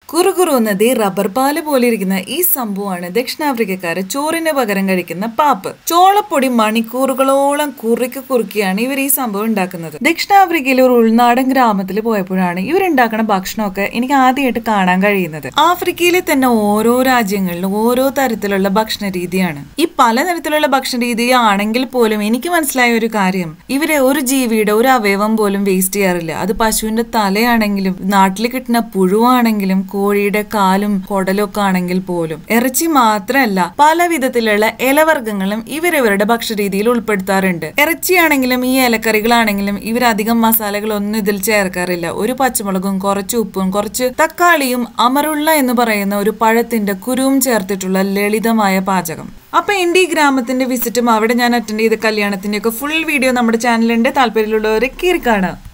കുറുകുറുന്നത് rubber പാല് പോലെ ഇരിക്കുന്ന ഈ സംഭവമാണ് ദക്ഷിണാഫ്രിക്കക്കാര് ചോറിന് പകരം കഴിക്കുന്ന പാപ്പ് ചോളപ്പൊടി മണിക്കൂറുകളോളം കുറുക്കി കുറുക്കിയാണ് ഇവർ ഈ സംഭവം ഉണ്ടാക്കുന്നത് ദക്ഷിണാഫ്രിക്കയിലെ ഒരു ഉൾനാടൻ ഗ്രാമത്തിൽ പോയപ്പോഴാണ് ഇവരുണ്ടാക്കുന്ന ഭക്ഷണമൊക്കെ എനിക്ക് ആദ്യമായിട്ട് കാണാൻ കഴിയുന്നത് ആഫ്രിക്കയിലെ തന്നെ ഓരോ രാജ്യങ്ങളിലും ഓരോ തരത്തിലുള്ള ഭക്ഷണ രീതിയാണ് ഈ പലതരത്തിലുള്ള ഭക്ഷണ രീതി ആണെങ്കിൽ പോലും എനിക്ക് മനസ്സിലായ ഒരു കാര്യം ഇവരെ ഒരു ജീവിയുടെ ഒരു അവയവം പോലും വേസ്റ്റ് ചെയ്യാറില്ല അത് പശുവിന്റെ തലയാണെങ്കിലും നാട്ടിൽ കിട്ടുന്ന പുഴുവാണെങ്കിലും കോഴിയുടെ കാലും കുടലും ഒക്കെ ആണെങ്കിൽ പോലും ഇറച്ചി മാത്രമല്ല പല വിധത്തിലുള്ള ഇലവർഗ്ഗങ്ങളും ഇവരിവരുടെ ഭക്ഷണരീതിയിൽ ഉൾപ്പെടുത്താറുണ്ട് ഇറച്ചിയാണെങ്കിലും ഈ ഇലക്കറികളാണെങ്കിലും ഇവരധികം മസാലകളൊന്നും ഇതിൽ ചേർക്കാറില്ല ഒരു പച്ചമുളകും കുറച്ച് ഉപ്പും കുറച്ച് തക്കാളിയും അമറുള്ള എന്ന് പറയുന്ന ഒരു പഴത്തിന്റെ കുരുവും ചേർത്തിട്ടുള്ള ലളിതമായ പാചകം അപ്പൊ എന്റെ ഈ ഗ്രാമത്തിന്റെ വിസിറ്റും അവിടെ ഞാൻ അറ്റൻഡ് ചെയ്ത കല്യാണത്തിന്റെ ഒക്കെ ഫുൾ വീഡിയോ നമ്മുടെ ചാനലിന്റെ താല്പര്യമുള്ളവരെ കീറി കാണാം